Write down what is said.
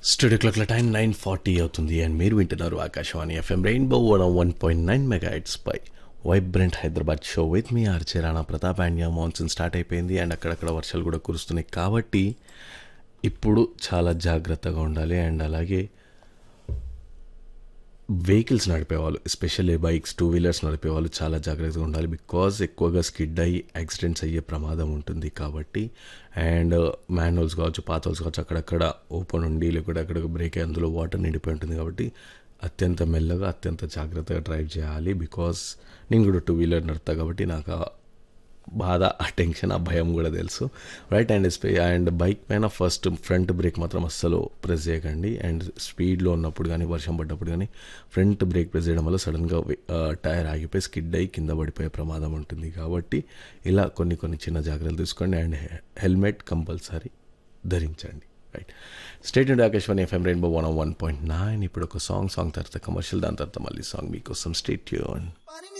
studio క్లాక్ల time nine forty అవుతుంది and మీరు వింటున్నారు Akashvani FM rainbow one one point nine mega పై vibrant Hyderabad show with me ఆర్చే Rana Pratap and monsoon start అయిపోయింది అండ్ అక్కడక్కడ వర్షాలు కూడా కురుస్తున్నాయి కాబట్టి ఇప్పుడు చాలా జాగ్రత్తగా ఉండాలి అండ్ అలాగే వెహికల్స్ నడిపేవాళ్ళు ఎస్పెషల్లీ బైక్స్ టూ వీలర్స్ నడిపేవాళ్ళు చాలా జాగ్రత్తగా ఉండాలి బికాజ్ ఎక్కువగా స్కిడ్ అయ్యి యాక్సిడెంట్స్ అయ్యే ప్రమాదం ఉంటుంది కాబట్టి అండ్ మాన్యువల్స్ కావచ్చు పాతోల్స్ కావచ్చు అక్కడక్కడ ఓపెన్ ఉండి లేకపోతే అక్కడ బ్రేక్ అందులో వాటర్ నిండిపోయి ఉంటుంది కాబట్టి అత్యంత మెల్లగా అత్యంత జాగ్రత్తగా డ్రైవ్ చేయాలి బికాస్ నేను కూడా టూ వీలర్ నడుపుతా కాబట్టి నాకు ఆ బాధ ఆ టెన్షన్ ఆ భయం కూడా తెలుసు రైట్ అండ్ స్పే అండ్ బైక్ పైన ఫస్ట్ ఫ్రంట్ బ్రేక్ మాత్రం అస్సలు ప్రెస్ చేయకండి అండ్ స్పీడ్లో ఉన్నప్పుడు కానీ వర్షం పడ్డప్పుడు కానీ ఫ్రంట్ బ్రేక్ ప్రెస్ చేయడం వల్ల సడన్గా టైర్ ఆగిపోయి స్కిడ్ అయ్యి కింద పడిపోయే ప్రమాదం ఉంటుంది కాబట్టి ఇలా కొన్ని కొన్ని చిన్న జాగ్రత్తలు తీసుకోండి అండ్ హెల్మెట్ కంపల్సరీ ధరించండి రైట్ స్టేట్ నుండి Akashvani FM rainbow one one point nine ఇప్పుడు ఒక సాంగ్ సాంగ్ తర్వాత కమర్షియల్ దాని తర్వాత మళ్ళీ సాంగ్ మీకోసం స్టేట్ యూన్ Putting